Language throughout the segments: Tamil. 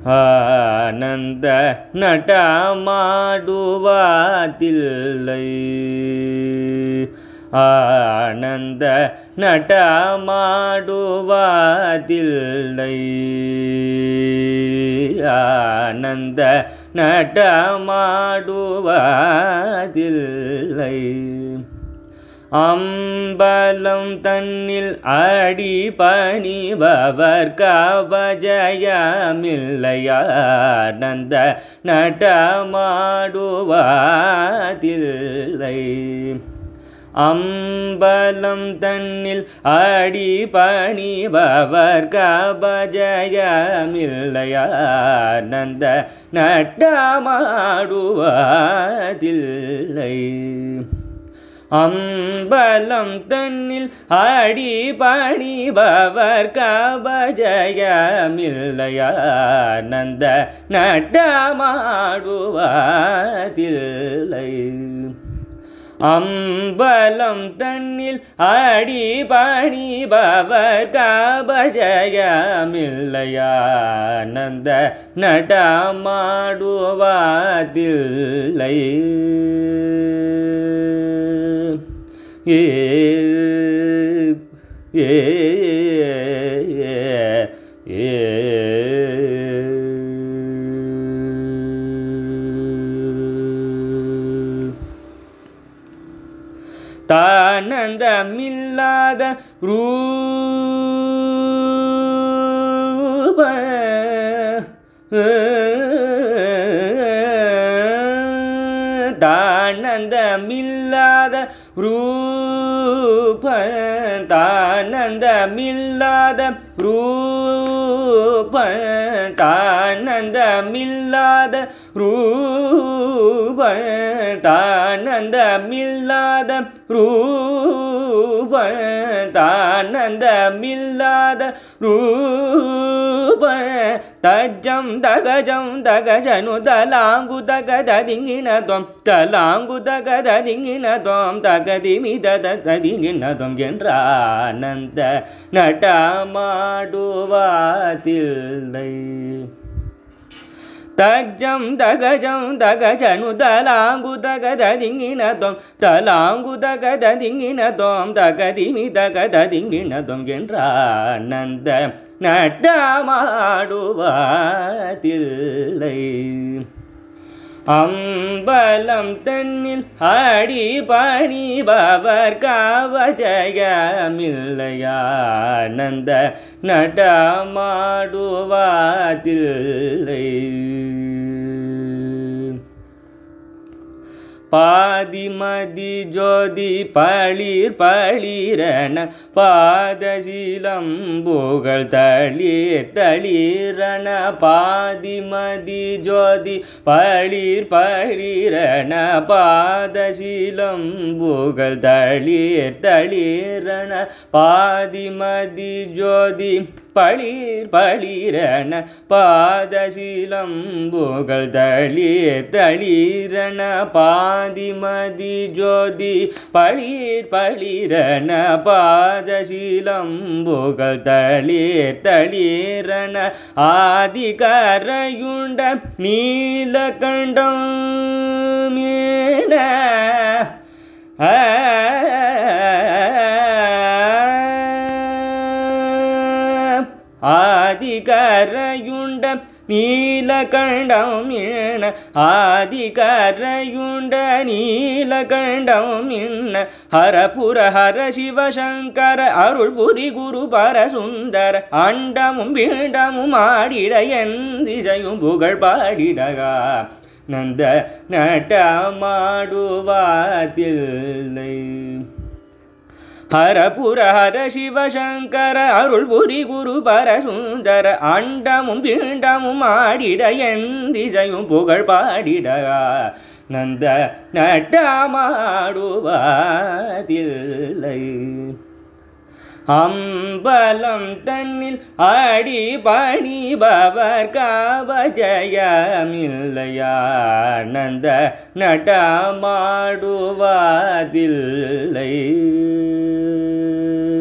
ಆನಂದ ನಟ ಮಾಡುವಾತಿಲ್ಲೈ ಆನಂದ ನಟ ಮಾಡುವಾತಿಲ್ಲೈ ಆನಂದ ನಟ ಮಾಡುವಾதில்லை அம்பலம் தன்னில் அடி பணிபவர் கபஜயமில்லையானந்த நடமாடுவாதில்லை அம்பலம் தன்னில் அடி பணிபவர் கபஜயமில்லையானந்த நடமாடுவாதில்லை அம்பலம் தன்னில் அடி பணிபவர் கபஜயமில்லையானந்த நடமாடுவாதில்லை அம்பலம் தன்னில் அடி பணிபவர் கபஜயமில்லையானந்த நடமாடுவாதில்லை ஏ ஏ ஏ தானந்தமில்லாத ரூப தானந்தமில்லாத ரூப தானந்தமில்லாத ரூப தானந்தமில்லாத ரூப தானந்தமில்லாத ரூப தானந்தமில்லாத ரூப தஜ்ஜம் தகஜம் தகஜனு தலாங்கு தகத திங்கின தொம் தலாங்கு தகத திங்கின தொம் தகதிமி தத ததிங்கின தொம் என்ற ஆனந்த நடமாடுவாதில்லை தஜ்ஜம் தகஜம் தகஜனு தலாங்கு தகத திங்கின தொம் தலாங்கு தகத திங்கின தொம் தகதிமி தகத திங்கின தொம் என்ற ஆனந்த நடமாடுவாதில்லை அம்பலம் தன்னில் அடி பணிபவர் கவஜயமில்லையானந்த நடமாடுவாதில்லை பாதிமதி ஜோதி பளிர் பளிரன பாதசீலம் புகழ் தளிர் தளிரன பாதிமதி ஜோதி பளிர் பளிரன பாதசீலம் புகழ் தளிர் தளிரன பாதிமதி ஜோதி பளிர் பளிரன பாதசீலம் புகழ் தளிர் தளிரன பாதிமதி ஜோதி பளிர் பளிரன பாதசீலம் புகழ் தளிர் தளிரன ஆதிகரையுண்ட நீலகண்டம் மீன ஆதிகரையுண்ட நீலகண்டம் இன ஆதிகரையுண்ட நீலகண்டம் இன்ன ஹரபுர ஹர சிவசங்கர அருள் புரி குரு பரசுந்தர அண்டமும் பீண்டமும் ஆடிட என் திசையும் புகழ் பாடிடகா நந்த நடமாடுவாதில்லை ஹரபுர ஹர சிவசங்கர அருள் புரி குரு பரசுந்தர அண்டமும் பீண்டமும் ஆடிட என் திசையும் புகழ் பாடிடகா நந்த நடமாடுவாதில்லை அம்பலம் தன்னில் அடி பணிபவர் காபஜயமில்லையானந்த நடமாடுவாதில்லை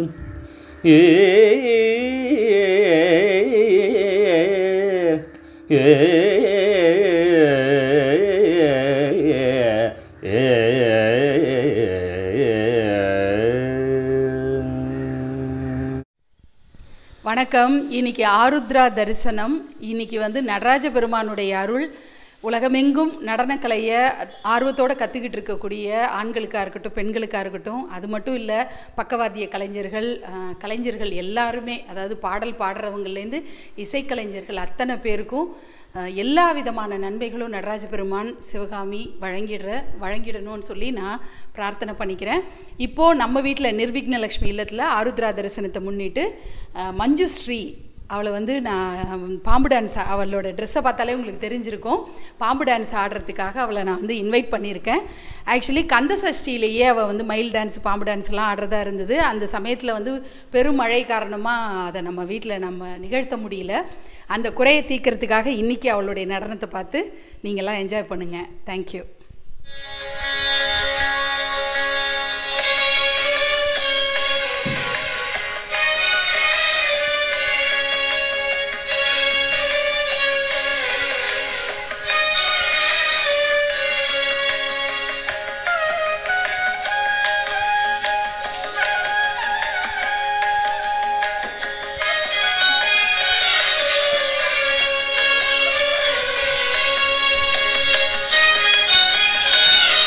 ஏ ஏ வணக்கம் இன்னைக்கு ஆருத்ரா தரிசனம் இன்னைக்கு வந்து நடராஜ பெருமானுடைய அருள் உலகமெங்கும் நடனக்கலையை ஆர்வத்தோடு கற்றுக்கிட்டு இருக்கக்கூடிய ஆண்களுக்காக இருக்கட்டும் பெண்களுக்காக இருக்கட்டும் அது மட்டும் இல்லை பக்கவாத்திய கலைஞர்கள் அஹ், கலைஞர்கள் எல்லாருமே அதாவது பாடல் பாடுறவங்கலேருந்து இசைக்கலைஞர்கள் அத்தனை பேருக்கும் அஹ், எல்லா விதமான நன்மைகளும் நடராஜ பெருமான் சிவகாமி வழங்கிடுற வழங்கிடணும்னு சொல்லி நான் பிரார்த்தனை பண்ணிக்கிறேன் இப்போது நம்ம வீட்டில் நிர்விக்னலக்ஷ்மி இல்லத்தில் ஆருத்ரா தரிசனத்தை முன்னிட்டு அஹ், மஞ்சு ஸ்ரீ அவளை வந்து நான் பாம்பு டான்ஸ் அவளோட ட்ரெஸ்ஸை பார்த்தாலே உங்களுக்கு தெரிஞ்சிருக்கும் பாம்பு டான்ஸ் ஆடுறதுக்காக அவளை நான் வந்து இன்வைட் பண்ணியிருக்கேன் ஆக்சுவலி கந்த சஷ்டியிலேயே அவள் வந்து மயில் டான்ஸ் பாம்பு டான்ஸ்லாம் ஆடுறதா இருந்தது அந்த சமயத்தில் வந்து பெருமழை காரணமாக அதை நம்ம வீட்டில் நம்ம நிகழ்த்த முடியல அந்த குறையை தீர்க்கறதுக்காக இன்றைக்கி அவளுடைய நடனத்தை பார்த்து நீங்கள்லாம் என்ஜாய் பண்ணுங்கள் தேங்க்யூ ஆ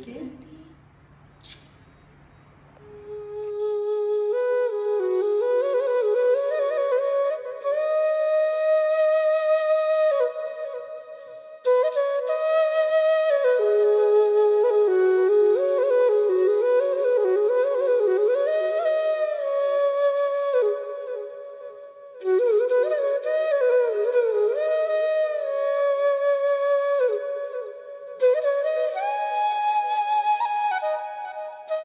தேங்க்யூ